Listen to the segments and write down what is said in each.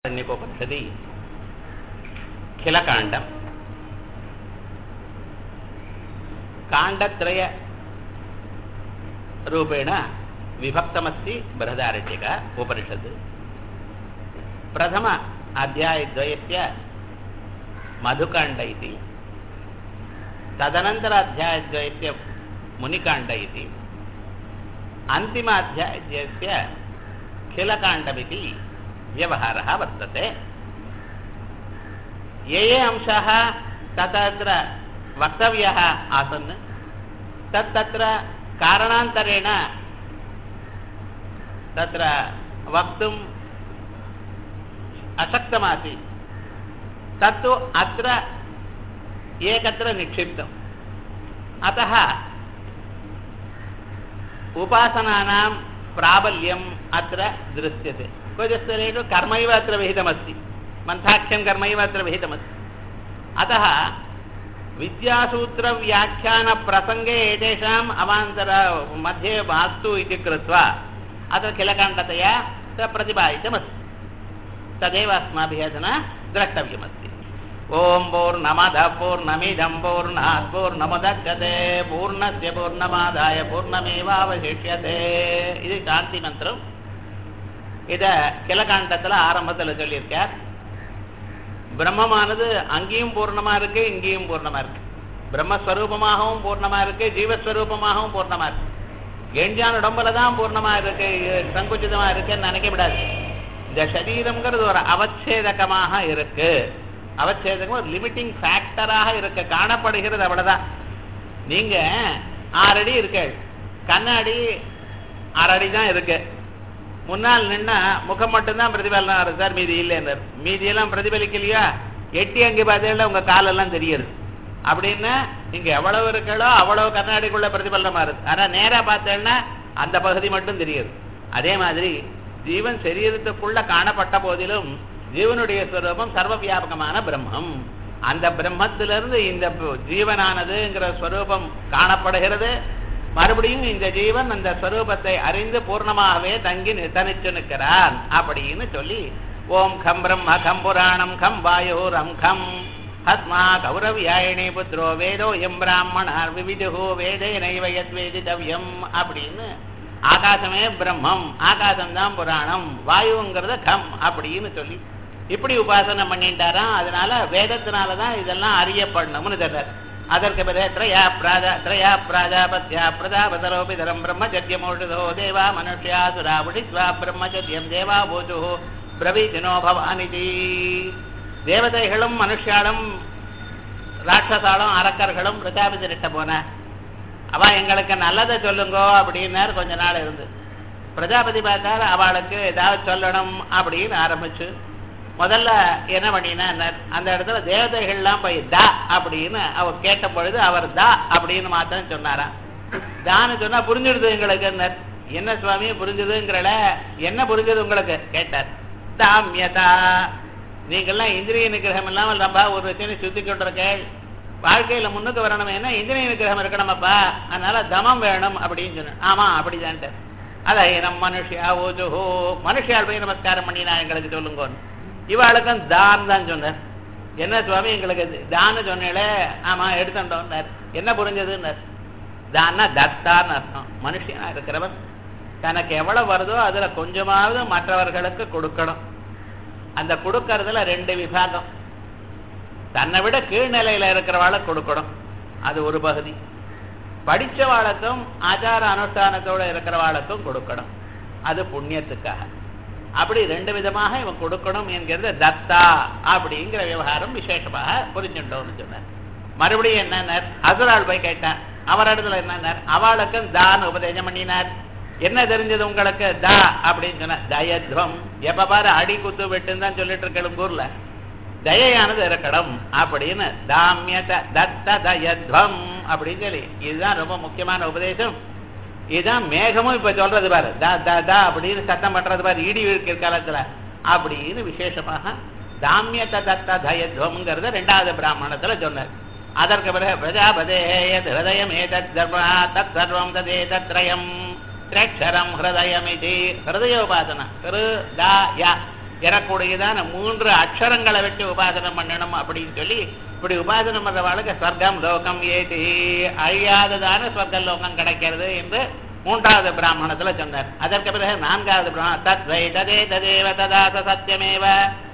ण्यकोपनिषदि खिलकाण्डम् काण्डत्रयरूपेण विभक्तमस्ति बृहदारण्यक उपनिषत् प्रथम अध्यायद्वयस्य मधुकाण्ड इति तदनन्तर अध्यायद्वयस्य मुनिकाण्ड इति अन्तिम अध्यायद्वयस्य खिलकाण्डमिति व्यवहारः वर्तते ये ये अंशाः तत्र वक्तव्याः आसन् तत्तत्र कारणान्तरेण तत्र वक्तुम् अशक्तमासीत् तत्तु अत्र एकत्र निक्षिप्तम् अतः उपासनानां प्राबल्यम् अत्र दृश्यते क्वचित्स्थलेषु कर्मैव अत्र विहितमस्ति मन्थाख्यं कर्मैव अत्र विहितमस्ति अतः विद्यासूत्रव्याख्यानप्रसङ्गे एतेषाम् अवान्तर मध्ये मास्तु इति कृत्वा अत्र खिलकाण्डतया स प्रतिपादितमस्ति तदेव अस्माभिः अधुना द्रष्टव्यमस्ति ॐ पूर्णमदः पूर्णमिदं पूर्णात् पूर्णमुदच्यते पूर्णस्य पूर्णमादाय पूर्णमेवावशिष्यते இது சாந்தி மந்திரம் இதை கிலகாண்டத்தில் ஆரம்பத்தில் சொல்லியிருக்கார் பிரம்மமானது அங்கேயும் பூர்ணமா இருக்கு இங்கேயும் பூர்ணமா இருக்கு பிரம்மஸ்வரூபமாகவும் பூர்ணமா இருக்கு ஜீவஸ்வரூபமாகவும் பூர்ணமா இருக்கு எஞ்சான் உடம்புல தான் பூர்ணமா இருக்கு சங்குச்சிதமா இருக்குன்னு நினைக்க விடாது இந்த சரீரம்ங்கிறது ஒரு அவச்சேதகமாக இருக்கு அவச்சேதகம் ஒரு லிமிட்டிங் ஃபேக்டராக இருக்க காணப்படுகிறது அவ்வளவுதான் நீங்க ஆறடி இருக்கு கண்ணாடி ஆறடி தான் இருக்கு முன்னால் நின்னா முகம் மட்டும்தான் பிரதிபலனா சார் மீதி இல்லைன்னு மீதியெல்லாம் பிரதிபலிக்கலையா எட்டி அங்கே பார்த்தீங்கன்னா உங்க காலெல்லாம் தெரியுது அப்படின்னு நீங்க எவ்வளவு இருக்களோ அவ்வளவு கண்ணாடிக்குள்ள பிரதிபலனமா இருக்கு ஆனா நேரா பார்த்தேன்னா அந்த பகுதி மட்டும் தெரியுது அதே மாதிரி ஜீவன் சரீரத்துக்குள்ள காணப்பட்ட போதிலும் ஜீவனுடைய ஸ்வரூபம் சர்வ வியாபகமான பிரம்மம் அந்த பிரம்மத்திலிருந்து இந்த ஜீவனானதுங்கிற ஸ்வரூபம் காணப்படுகிறது மறுபடியும் இந்த ஜீவன் அந்த ஸ்வரூபத்தை அறிந்து பூர்ணமாகவே தங்கி தனிச்சு நிற்கிறான் அப்படின்னு சொல்லி ஓம் கம் பிரம்ம கம் புராணம் கம் வாயோரம் கம் ஹஸ்மா கௌரவியாயினி புத்திரோ வேதோ எம் பிராமணார் விவிதுகோ வேதே நைவயத் வேதிதவ்யம் அப்படின்னு ஆகாசமே பிரம்மம் ஆகாசம் தான் புராணம் வாயுங்கிறத கம் அப்படின்னு சொல்லி இப்படி உபாசனை பண்ணிட்டாராம் அதனால வேதத்தினாலதான் இதெல்லாம் அறியப்படணும்னு சொல்றார் அதற்கு பிறகு திரயா பிராஜா திரயா பிராஜாபத்யா பிரஜாபதரோபிதரம் பிரம்மச்சரியமோஷதோ தேவா மனுஷ்யா சுராபுடிஸ்வா பிரம்மச்சரியம் தேவா பூஜு பிரவீஜனோ பவானிதி தேவதைகளும் மனுஷாலும் ராட்சசாலும் அரக்கர்களும் பிரஜாபதிட்ட போன அவ எங்களுக்கு நல்லதை சொல்லுங்கோ அப்படின்னாரு கொஞ்ச நாள் இருந்து பிரஜாபதி பார்த்தாரு அவளுக்கு ஏதாவது சொல்லணும் அப்படின்னு ஆரம்பிச்சு முதல்ல என்ன பண்ணினா அந்த இடத்துல தேவதைகள்லாம் போய் தா அப்படின்னு அவர் கேட்ட பொழுது அவர் தா அப்படின்னு மாத்திரம் சொன்னாராம் தான்னு சொன்னா புரிஞ்சிடுது எங்களுக்கு என்ன சுவாமி புரிஞ்சுதுங்கிறல என்ன புரிஞ்சது உங்களுக்கு கேட்டார் தாமியதா நீங்கள்லாம் இந்திரிய நிகிரகம் இல்லாமல் ரொம்ப ஒரு விஷயம் சுத்தி கொண்டிருக்கேள் வாழ்க்கையில முன்னுக்கு வரணும் என்ன இந்திரிய நிகிரகம் இருக்கணுமப்பா அதனால தமம் வேணும் அப்படின்னு சொன்னேன் ஆமா அப்படிதான்ட்டு அத நம் மனுஷியா ஓஜோஹோ மனுஷியால் போய் நமஸ்காரம் பண்ணினா எங்களுக்கு சொல்லுங்கன்னு இவாளுக்கும் தான் தான் சொன்னார் என்ன சுவாமி எங்களுக்கு தான்னு சொன்னேளே ஆமா எடுத்துட்டோம்னார் என்ன புரிஞ்சதுன்னார் தான்னா தத்தான்னு அர்த்தம் மனுஷனா இருக்கிறவன் தனக்கு எவ்வளவு வருதோ அதுல கொஞ்சமாவது மற்றவர்களுக்கு கொடுக்கணும் அந்த கொடுக்கறதுல ரெண்டு விபாகம் தன்னை விட கீழ்நிலையில இருக்கிறவாளை கொடுக்கணும் அது ஒரு பகுதி படிச்சவாளுக்கும் ஆச்சார அனுஷ்டானத்தோட இருக்கிறவாளுக்கும் கொடுக்கணும் அது புண்ணியத்துக்காக அப்படி ரெண்டு விதமாக இவன் கொடுக்கணும் என்கிறது தத்தா அப்படிங்கிற விவகாரம் விசேஷமாக புரிஞ்சுட்டோம்னு சொன்னார் மறுபடியும் என்னன்னார் அசுரால் போய் கேட்டான் அவர் இடத்துல என்னன்னார் அவளுக்கும் தான் உபதேசம் பண்ணினார் என்ன தெரிஞ்சது உங்களுக்கு தா அப்படின்னு சொன்ன தயத்வம் எப்ப பாரு அடி குத்து வெட்டுன்னு தான் சொல்லிட்டு இருக்கணும் ஊர்ல தயையானது இருக்கணும் அப்படின்னு தாமியத தத்த தயத்வம் அப்படின்னு சொல்லி இதுதான் ரொம்ப முக்கியமான உபதேசம் இதுதான் மேகமும் இப்ப சொல்றது பாரு தா தா தா அப்படின்னு சத்தம் பண்றது பாரு இடி இருக்கிற காலத்துல அப்படின்னு விசேஷமாக தாமியத தத்த தயத்வம்ங்கிறத ரெண்டாவது பிராமணத்துல சொன்னார் அதற்கு பிறகு பிரஜாபதே ஹிருதயம் ஏதத் தத் சர்வம் ததே தத்ரயம் திரேட்சரம் ஹிருதயமிதி ஹிருதயோபாசனா ஹிருதய எனக்கூடியதான மூன்று அக்ஷரங்களை வச்சு உபாசனம் பண்ணணும் அப்படின்னு சொல்லி இப்படி உபாசனம் பண்றவாளுக்கு ஸ்வர்க்கம் லோகம் ஏதி அழியாததான ஸ்வர்க்க லோகம் கிடைக்கிறது என்று மூன்றாவது பிராமணத்துல சொன்னார் அதற்கு பிறகு நான்காவது பிராமணம் தத் வை ததே ததேவ ததாச சத்தியமேவ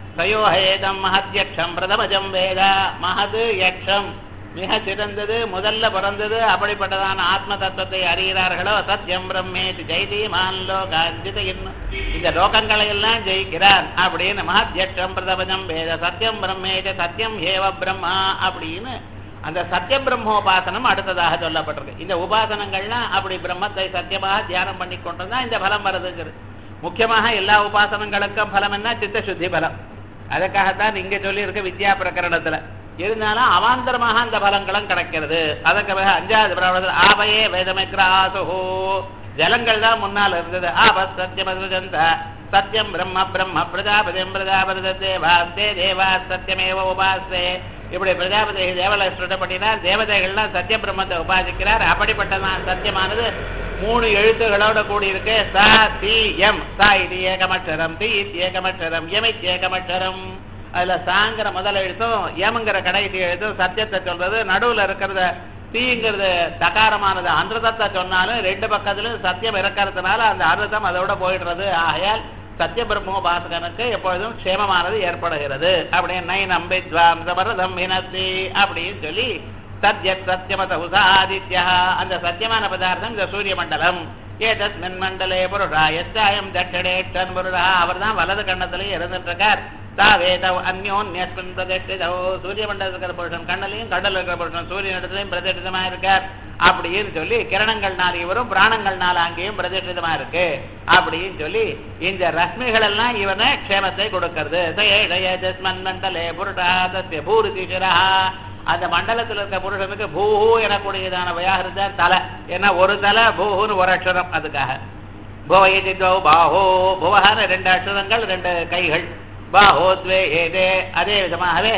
தயோஹேதம் மகத்யக்ஷம் பிரதமஜம் வேத மகது யக்ஷம் மிக சிறந்தது முதல்ல பிறந்தது அப்படிப்பட்டதான ஆத்ம தத்துவத்தை அறிகிறார்களோ சத்தியம் பிரம்மேதி ஜெய்தீமான் லோகாஞ்சித இந்த லோகங்களை எல்லாம் ஜெயிக்கிறார் அப்படின்னு மகத்யக்ஷம் பிரதமஜம் வேத சத்தியம் பிரம்மேதி சத்தியம் ஏவ பிரம்மா அப்படின்னு அந்த சத்திய பிரம்மோபாசனம் அடுத்ததாக சொல்லப்பட்டிருக்கு இந்த உபாசனங்கள்லாம் அப்படி பிரம்மத்தை சத்தியமாக தியானம் பண்ணி கொண்டுதான் இந்த பலம் வருதுங்கிறது முக்கியமாக எல்லா உபாசனங்களுக்கும் பலம் என்ன சித்த சுத்தி பலம் அதுக்காகத்தான் இங்க சொல்லியிருக்க வித்யா பிரகரணத்துல இருந்தாலும் அவாந்தரமாக அந்த பலங்களும் கிடைக்கிறது அதற்கு பிறகு அஞ்சாவது பிராமணத்தில் ஆபயே வேதமிக்ராசுஹோ ஜலங்கள் தான் முன்னால் இருந்தது ஆப சத்தியமதுஜந்த சத்தியம் பிரம்ம பிரம்ம பிரஜாபதிம் பிரஜாபதி தேவா தே தேவா சத்தியமேவ உபாசே இப்படி பிரஜாபதி தேவலை சுடப்பட்டினார் தேவதைகள்லாம் சத்திய பிரம்மத்தை உபாசிக்கிறார் அப்படிப்பட்டதான் சத்தியமானது மூணு எழுத்துகளோட கூடியிருக்கு ச தி எம் சா இது ஏகமட்சரம் தி இது ஏகமட்சரம் எமித் ஏகமட்சரம் அதுல சாங்கிற முதல் எழுத்தும் ஏமங்கிற கடைசி எழுத்தும் சத்தியத்தை சொல்றது நடுவுல இருக்கிறத தீங்கிறது தகாரமானது அமிர்தத்தை சொன்னாலும் ரெண்டு பக்கத்திலும் சத்தியம் இருக்கிறதுனால அந்த அமிர்தம் அதோட போயிடுறது ஆகையால் சத்திய பிரம்மோபாசகனுக்கு எப்பொழுதும் க்ஷேமமானது ஏற்படுகிறது அப்படின்னு நை நம்பித்வாம் சபரதம் வினத்தி அப்படின்னு சொல்லி சத்யத் சத்தியமத உசாதித்யா அந்த சத்தியமான பதார்த்தம் இந்த சூரிய மண்டலம் ஏதஸ்மின் மண்டலே புருடா எச்சாயம் தட்சடேட்டன் புருடா அவர் தான் வலது கண்ணத்திலேயே இருந்துட்டு இருக்கார் தாவேத அந்யோன்யஸ்மின் பிரதிஷ்டிதோ சூரிய மண்டலத்தில் இருக்கிற புருஷன் கண்ணலையும் கடல் இருக்கிற புருஷன் சூரியன் இடத்துலையும் பிரதிஷ்டிதமா இருக்கார் அப்படின்னு சொல்லி கிரணங்கள்னால இவரும் பிராணங்கள்னால அங்கேயும் பிரதிஷ்டிதமா இருக்கு அப்படின்னு சொல்லி இந்த ரஷ்மிகள் எல்லாம் இவனை க்ஷேமத்தை கொடுக்கிறது ஜஸ்மன் மண்டலே புருடா தஸ்ய பூரி தீஷரா அந்த மண்டலத்தில் இருக்க புருஷனுக்கு பூஹு எனக்கூடியதான வியாகிருத தலை ஏன்னா ஒரு தலை பூஹுன்னு ஒரு அக்ஷரம் அதுக்காக புவயதி பாஹோ புவஹான ரெண்டு அக்ஷரங்கள் ரெண்டு கைகள் பாஹோ துவே ஏதே அதே விதமாகவே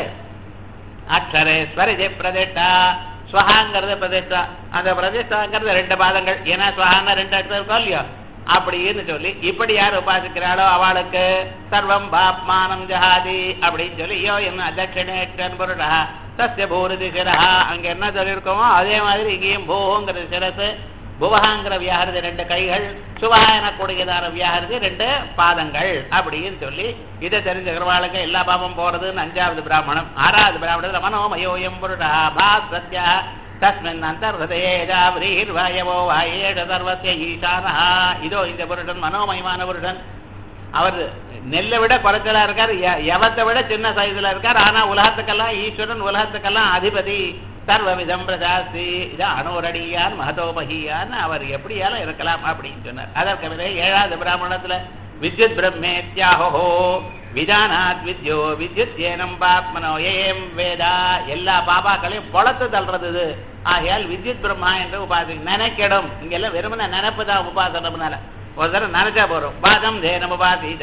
அக்ஷரே ஸ்வரிஜி பிரதிஷ்டா ஸ்வஹாங்கிறது பிரதிஷ்டா அந்த பிரதிஷ்டாங்கிறது ரெண்டு பாதங்கள் ஏன்னா ஸ்வஹான்னா ரெண்டு அக்ஷரம் இருக்கும் இல்லையோ அப்படின்னு சொல்லி இப்படி யார் உபாசிக்கிறாளோ அவளுக்கு சர்வம் பாப்மானம் ஜஹாதி அப்படின்னு சொல்லி யோ என்ன தட்சிணேட்டன் புருடா சத்திய பூரதி சிரஹா அங்க என்ன சொல்லியிருக்கோமோ அதே மாதிரி இங்கேயும் பூங்கிற சிரசு புவகாங்கிற வியாகிருதி ரெண்டு கைகள் சுவா எனக்கூடியதான வியாகிருதி ரெண்டு பாதங்கள் அப்படின்னு சொல்லி இதை தெரிஞ்சுக்கிறவாளுக்கு எல்லா பாபம் போறதுன்னு அஞ்சாவது பிராமணம் ஆறாவது பிராமணத்துல மனோமயோயம் புருடா பா சத்யா தஸ்மின் அந்தர்ஹதேஜாவிரீர்வாயவோ வாயேட சர்வசிய ஈசானஹா இதோ இந்த புருஷன் மனோமயமான புருஷன் அவர் நெல்லை விட குறைச்சலா இருக்கார் எவத்தை விட சின்ன சைஸ்ல இருக்கார் ஆனா உலகத்துக்கெல்லாம் ஈஸ்வரன் உலகத்துக்கெல்லாம் அதிபதி சர்வவிதம் பிரஜாஸ்தி இது அணுரடியான் மகதோபகியான் அவர் எப்படியாலும் இருக்கலாம் அப்படின்னு சொன்னார் அதற்கு பிறகு ஏழாவது பிராமணத்துல வித்யுத் பிரம்மேத்யாஹோ விதானாத் வித்யோ வித்யுத் ஏனம் பாப்மனோ ஏம் வேதா எல்லா பாபாக்களையும் பொழத்து தள்ளுறது இது ஆகையால் வித்யுத் பிரம்மா என்று உபாசி நினைக்கிடும் இங்கெல்லாம் வெறுமன நினைப்பு தான் உபாசனம்னால ஒரு தடவை நினைச்சா போறோம் பாதம் தேனம்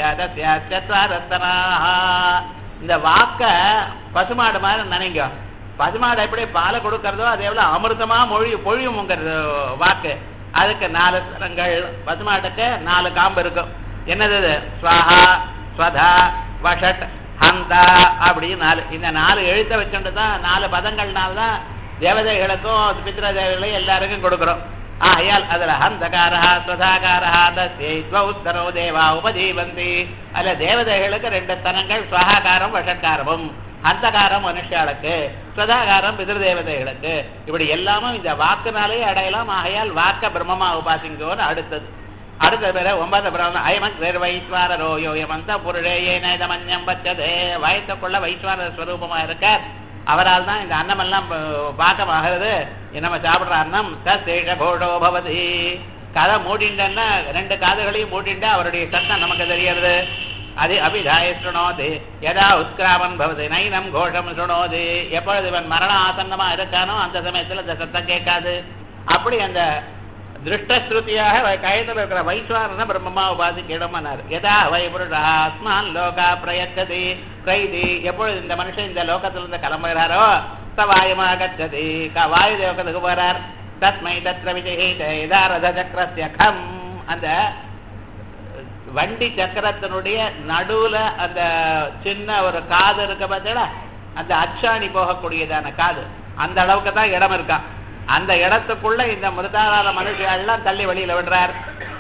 உபாசிதாரத்தனாக இந்த வாக்க பசுமாடு மாதிரி நினைங்க பசுமாடு எப்படி பாலை கொடுக்கறதோ அதே போல அமிர்தமா மொழி பொழியும்ங்கிறது வாக்கு அதுக்கு நாலு ஸ்வரங்கள் பசுமாட்டுக்கு நாலு காம்பு இருக்கும் என்னது இது ஸ்வஹா ஸ்வதா வஷட் ஹந்தா அப்படின்னு நாலு இந்த நாலு எழுத்த வச்சுட்டு தான் நாலு பதங்கள்னால தான் தேவதைகளுக்கும் பித்ர தேவதைகளையும் எல்லாருக்கும் கொடுக்குறோம் ஆயால் அதுல ஹந்தகாரா ஸ்வதாகாரா தஸ்யோ உத்தரோ தேவா உபஜீவந்தி அதுல தேவதைகளுக்கு ரெண்டு ஸ்தனங்கள் ஸ்வகாரம் வஷட்காரமும் அந்தகாரம் மனுஷாளுக்கு ஸ்வதாகாரம் பிதிருதேவதைகளுக்கு இப்படி எல்லாமும் இந்த வாக்குனாலே அடையலாம் ஆகையால் வாக்க பிரம்மமா உபாசிங்கோன்னு அடுத்தது அடுத்த பேர ஒன்பது பிராமணம் அயமன் வைஸ்வாரரோ யோயமந்த புருடே ஏனமஞ்சம் பச்சதே வயத்துக்குள்ள வைஸ்வார ஸ்வரூபமா இருக்கார் அவரால் தான் இந்த அன்னமெல்லாம் பாக்கமாகிறது நம்ம சாப்பிடுற அன்னம் சேஷ கோடோ பவதி கதை மூடிண்டன்னா ரெண்டு காதுகளையும் மூடிண்டா அவருடைய சத்தம் நமக்கு தெரியறது அது அபிதாய சுணோது எதா உத்கிராமன் பவதி நைனம் கோஷம் சுணோது எப்பொழுது இவன் மரண ஆசன்னமா இருக்கானோ அந்த சமயத்துல இந்த சத்தம் கேட்காது அப்படி அந்த திருஷ்டஸ்ருதியாக கயத்தில் இருக்கிற வைஸ்வாரன பிரம்மமா உபாசிக்கிடமனார் எதா வைபுருடா அஸ்மான் லோகா பிரயச்சதி கைதி எப்பொழுது இந்த மனுஷன் இந்த லோகத்திலிருந்து கிளம்புகிறாரோ சவாயமா கச்சதி வாயு லோகத்துக்கு போறார் தஸ்மை தத்ர விஜயித இதா ரத சக்கரஸ்ய கம் அந்த வண்டி சக்கரத்தினுடைய நடுவுல அந்த சின்ன ஒரு காது இருக்க பார்த்தீங்களா அந்த அச்சாணி போகக்கூடியதான காது அந்த அளவுக்கு தான் இடம் இருக்கா அந்த இடத்துக்குள்ள இந்த மிருதாரால மனுஷெல்லாம் தள்ளி வெளியில விடுறார்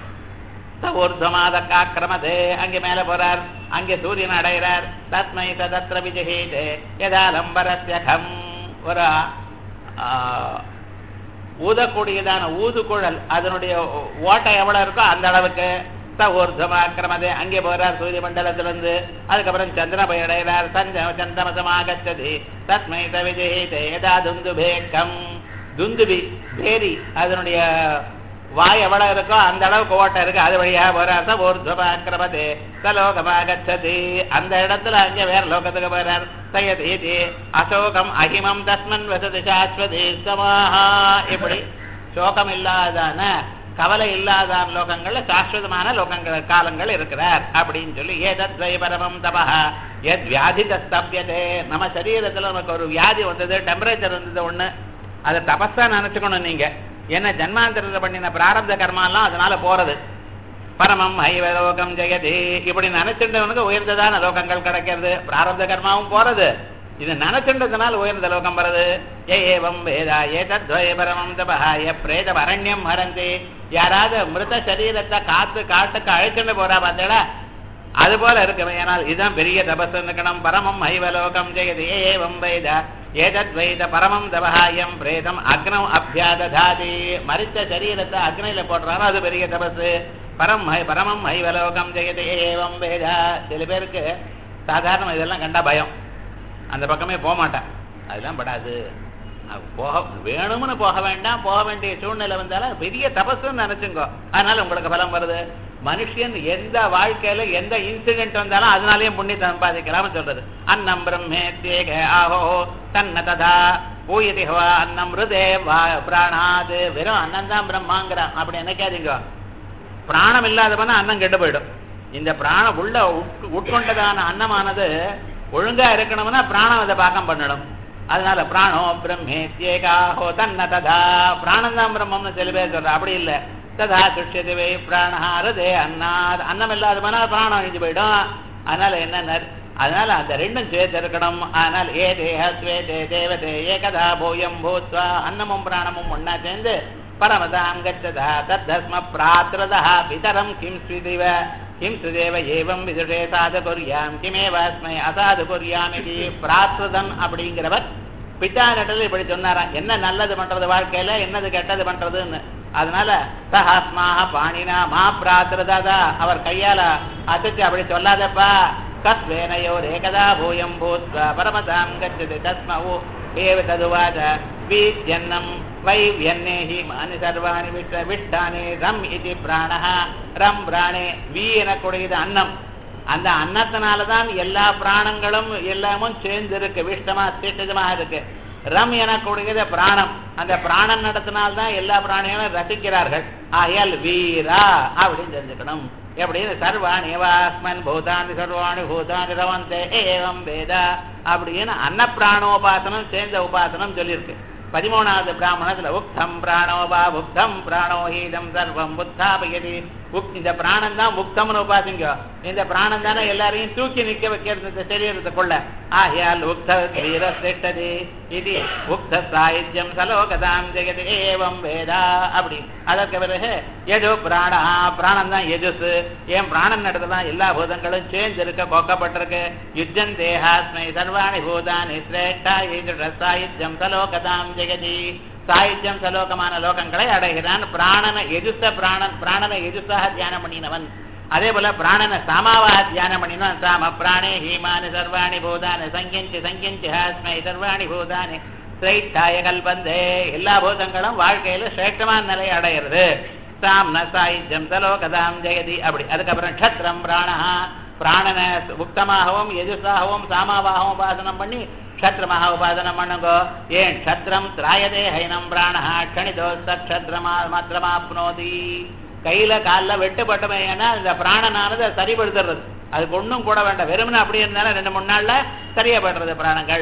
ஊர்தமாத காக்கிரமதே அங்கே மேல போறார் அங்கே சூரியன் அடைகிறார் தஸ்மை ததத்திர விஜகீதே யதா லம்பரஸ்யகம் ஒரு ஆ, ஊதக்கூடியதான ஊதுகுழல் அதனுடைய ஓட்டை எவ்வளவு இருக்கோ அந்த அளவுக்கு ச ஊர்தமாக்கிரமதே அங்கே போறார் சூரிய மண்டலத்திலிருந்து அதுக்கப்புறம் சந்திர பயடைகிறார் சஞ்ச சந்திரமசமாகச்சதி தஸ்மை த விஜயீதே யதா துந்துபேக்கம் துந்துபி பேரி அதனுடைய வாய் எவ்வளவு இருக்கோ அந்த அளவுக்கு ஓட்டை இருக்கு அது வழியா போறார் ஊர்துவபாக்கிரமதே சலோகமாகச்சதி அந்த இடத்துல அங்க வேற லோகத்துக்கு போறார் சயதீதி அசோகம் அஹிமம் தஸ்மன் வசதி சாஸ்வதி சமாஹா இப்படி சோகம் இல்லாதான கவலை இல்லாதான லோகங்கள்ல சாஸ்வதமான லோகங்கள் காலங்கள் இருக்கிறார் அப்படின்னு சொல்லி ஏதத்வை பரமம் தபஹ எத் வியாதி தஸ்தபியதே நம்ம சரீரத்துல நமக்கு ஒரு வியாதி வந்தது டெம்பரேச்சர் வந்தது ஒண்ணு அதை தபஸா நினைச்சுக்கணும் நீங்க என்ன ஜன்மாந்தரத்தை பண்ணின பிராரப்த கர்மாலாம் அதனால போறது பரமம் ஹைவலோகம் ஜெயதி இப்படி நினைச்சுட்டவனுக்கு உயர்ந்ததான லோகங்கள் கிடைக்கிறது பிராரப்த கர்மாவும் போறது இது நினைச்சுன்றதுனால உயர்ந்த லோகம் வருது ஏ ஏவம் வேதா ஏதத்வய பரமம் தபஹாய பிரேத அரண்யம் மறந்து யாராவது மிருத சரீரத்தை காத்து காட்டுக்கு அழைச்சுட்டு போறா பார்த்தீங்களா அது போல இருக்கு ஏனால் இதுதான் பெரிய தபசுக்கணும் பரமம் ஹைவலோகம் ஜெயதி ஏ ஏவம் வேத ஏதத் வைத பரமம் தபஹாயம் பிரேதம் அக்னம் அபியாததாதி மரித்த சரீரத்தை அக்னியில போடுறாரோ அது பெரிய தபசு பரம் ஹை பரமம் ஹைவலோகம் ஜெயதி ஏ ஏவம் வேத சில பேருக்கு சாதாரண இதெல்லாம் கண்டா பயம் அந்த பக்கமே போக மாட்டான் அதெல்லாம் படாது அது போக வேணும்னு போக வேண்டாம் போக வேண்டிய சூழ்நிலை வந்தாலும் பெரிய தபசுன்னு நினைச்சுங்கோ அதனால உங்களுக்கு பலம் வருது மனுஷன் எந்த வாழ்க்கையில எந்த இன்சிடென்ட் வந்தாலும் அதனாலயும் புண்ணியம் சம்பாதிக்கலாம்னு சொல்றது அன்னம் பிரம்மேத்யேக ஆஹோ தன்ன ததா பூயதி ஹவா அன்னம் ஹிருதே வா பிராணாது வெறும் அன்னம் தான் பிரம்மாங்கிறான் அப்படி நினைக்காதீங்க பிராணம் இல்லாதவன அன்னம் கெட்டு போயிடும் இந்த பிராணம் உள்ள உட்- உட்கொண்டதான அன்னமானது ஒழுங்கா இருக்கணும்னா பிராணம் அதை பாக்கம் பண்ணணும் அதனால பிராணோ பிரம்மேத்யேகாஹோ தன்ன ததா பிராணம் தான் பிரம்மம்னு சில பேர் சொல்ற அப்படி இல்ல ததா சுஷ்யதி வை பிராணஹாரதே அன்னாத் அன்னம் இல்லாதவனா பிராணம் அழிஞ்சு போயிடும் அதனால என்ன அதனால அந்த ரெண்டும் சேர்த்து இருக்கணும் ஆனால் ஏ தேக ஸ்வேதே தேவதே ஏகதா பூயம் பூத்வா அன்னமும் பிராணமும் ஒன்னா சேர்ந்து பரமதாம் கச்சதா தத்தஸ்ம பிராத்ரதா பிதரம் கிம் ஸ்விதிவ கிம் சுதேவ ஏவம் விதுஷே சாது குர்யாம் கிமேவாஸ்மை அசாது குர்யாம் இது பிராத்ரதன் அப்படிங்கிறவர் பித்தா நட்டது இப்படி சொன்னாராம் என்ன நல்லது பண்றது வாழ்க்கையில என்னது கெட்டது பண்றதுன்னு அதனால சஹாஸ்மாக பாணினா மா பிராத்திரதாதா அவர் கையால அசைச்சு அப்படி சொல்லாதப்பா கஸ்வேனையோர் ஏகதா பூயம் பூத்வா பரமதாம் கச்சது தஸ்மவு ஏவ ததுவாத வீத்யன்னம் வை வியன்னேஹி மானி சர்வாணி விட்ட விட்டானே ரம் இது பிராணஹ ரம் பிராணே வி எனக்கூடியது அன்னம் அந்த அன்னத்தினாலதான் எல்லா பிராணங்களும் எல்லாமும் சேர்ந்து இருக்கு விஷ்டமா திட்டமா இருக்கு ரம் எனக்கூடியது பிராணம் அந்த பிராணம் நடத்தினால்தான் எல்லா பிராணிகளும் ரசிக்கிறார்கள் ஆகையால் வீரா அப்படின்னு தெரிஞ்சுக்கணும் எப்படின்னு சர்வாணி வாஸ்மன் பூதானி சர்வாணி பூதானி ரவந்தே ஏவம் வேதா அப்படின்னு அன்னப்பிராணோபாசனம் சேர்ந்த உபாசனம் சொல்லியிருக்கு பதிமூணாவது பிராமணத்துல உக்தம் பிராணோபா புக்தம் பிராணோஹீதம் சர்வம் புத்தாபயதி உக் இந்த பிராணம் தான் முக்தம்னு உபாசிங்க இந்த பிராணம் தானே எல்லாரையும் தூக்கி நிக்க வைக்கிறது இந்த சரீரத்துக்குள்ள ஆகையால் உக்த வீர சிட்டதி இது உக்த சாயுஜ்யம் சலோகதாம் ஜெகதி ஏவம் வேதா அப்படி அதற்கு பிறகு எஜோ பிராணா பிராணம் தான் எஜுஸ் ஏன் பிராணம் நடத்தலாம் எல்லா பூதங்களும் சேர்ந்து இருக்க கொக்கப்பட்டிருக்கு யுத்தம் தேகாஸ்மை சர்வாணி பூதானி சிரேஷ்டா ஈதுட சாயுஜ்யம் சலோகதாம் ஜெகதி சாயுஜ்யம் சலோகமான லோகங்களை அடைகிறான் பிராணன எஜுச பிராணன் பிராணனை எஜுசாக தியானம் பண்ணினவன் அதே போல பிராணன சாமாவாக தியானம் பண்ணினவன் சாம பிராணே ஹீமானி சர்வாணி பூதானி சங்கிஞ்சி சங்கிஞ்சி ஹாஸ்மை சர்வாணி பூதானி ஸ்ரைட்டாய கல்பந்தே எல்லா பூதங்களும் வாழ்க்கையில சிரேஷ்டமான நிலை அடையிறது சாம்ன சாயுஜ்யம் சலோகதாம் ஜெயதி அப்படி அதுக்கப்புறம் க்ஷத்ரம் பிராணஹா பிராணனை உக்தமாகவும் எஜுசாகவும் சாமாவாகவும் உபாசனம் பண்ணி க்ஷத்ரமாக உபாசனம் பண்ணுங்கோ ஏன் க்ஷத்ரம் திராயதே ஹைனம் பிராணஹா க்ஷணிதோஸ்த க்ஷத்ரமா மாத்திரமாப்னோதி கையில கால்ல வெட்டுப்பட்டமே ஏன்னா இந்த பிராணனானது அதை சரிப்படுத்துறது அதுக்கு ஒண்ணும் கூட வேண்டாம் வெறுமனே அப்படி இருந்தாலும் ரெண்டு மூணு நாள்ல சரியப்படுறது பிராணங்கள்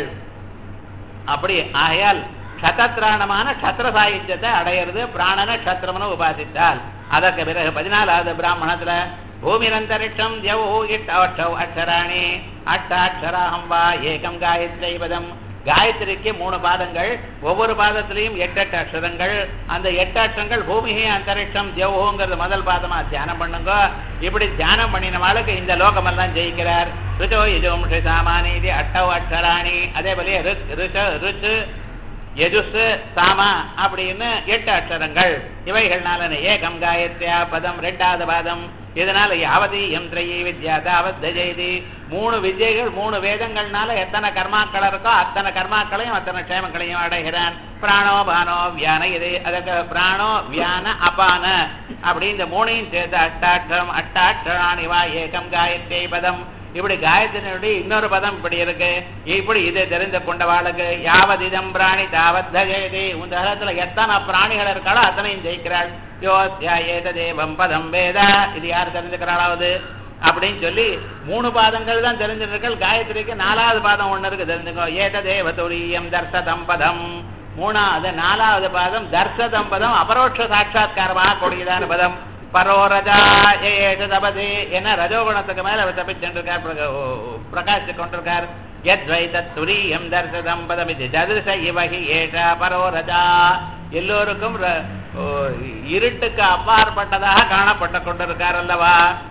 அப்படி ஆகையால் க்ஷத்திராணமான க்ஷத்திர சாயுஜத்தை அடையிறது பிராணன க்ஷத்திரம்னு உபாசித்தால் அதற்கு பிறகு பதினாலாவது பிராமணத்துல பூமிரந்தரிஷம் தியௌ இட்டௌ அக்ஷராணி அட்டாட்சராகம் வா ஏகம் காயத்ரி பதம் காயத்ரிக்கு மூணு பாதங்கள் ஒவ்வொரு பாதத்திலையும் எட்டு எட்டு அக்ஷரங்கள் அந்த எட்டு அக்ஷரங்கள் பூமியே அந்தரிக்ஷம் தியவுங்கிறது முதல் பாதமா தியானம் பண்ணுங்க இப்படி தியானம் பண்ணினவாளுக்கு இந்த லோகமெல்லாம் ஜெயிக்கிறார் ருச்சோ யஜோம் சாமானி இது அட்டவ் அக்ஷராணி அதே போல ருச்ச ருச்சு யஜுஸ் சாமா அப்படின்னு எட்டு அக்ஷரங்கள் இவைகள்னால ஏகம் காயத்ரியா பதம் ரெண்டாவது பாதம் இதனால யாவதி யந்திரையி வித்யா தாவத் தஜயதி மூணு வித்யைகள் மூணு வேதங்கள்னால எத்தனை கர்மாக்கள் இருக்கோ அத்தனை கர்மாக்களையும் அத்தனை க்ஷேமங்களையும் அடைகிறான் பிராணோ பானோ வியான இது அதுக்கு பிராணோ வியான அபான அப்படி இந்த மூணையும் சேர்த்து அட்டாட்சரம் அட்டாட்சராணி வா ஏகம் காயத்ரி பதம் இப்படி காயத்தினுடைய இன்னொரு பதம் இப்படி இருக்கு இப்படி இதை தெரிந்து கொண்டவாளுக்கு யாவதிதம் பிராணி தாவத் தஜயதி இந்த காலத்துல எத்தனை பிராணிகள் இருக்காளோ அத்தனையும் ஜெயிக்கிறாள் யோத்யா தேவம் பதம் வேத இது யார் தெரிஞ்சுக்கிறாளாவது அப்படின்னு சொல்லி மூணு பாதங்கள் தான் தெரிஞ்சிருக்கள் காயத்ரிக்கு நாலாவது பாதம் ஒண்ணு இருக்கு தெரிஞ்சுக்கோ ஏத தேவ துரியம் தர்சதம் பதம் மூணாவது நாலாவது பாதம் தர்சதம் பதம் அபரோட்ச சாட்சா்காரமாக கூடியதான பதம் பரோரஜா ஏஷ தபதி என்ன ரஜோகுணத்துக்கு மேல அவர் தப்பிச்சென்றிருக்கார் பிரகாசித்து கொண்டிருக்கார் யத்வை தத்துரியம் தர்சதம் பதம் இது ததிருஷ இவகி ஏஷ பரோரஜா எல்லோருக்கும் இருட்டுக்கு அப்பாற்பட்டதாக காணப்பட்டு கொண்டிருக்கார் அல்லவா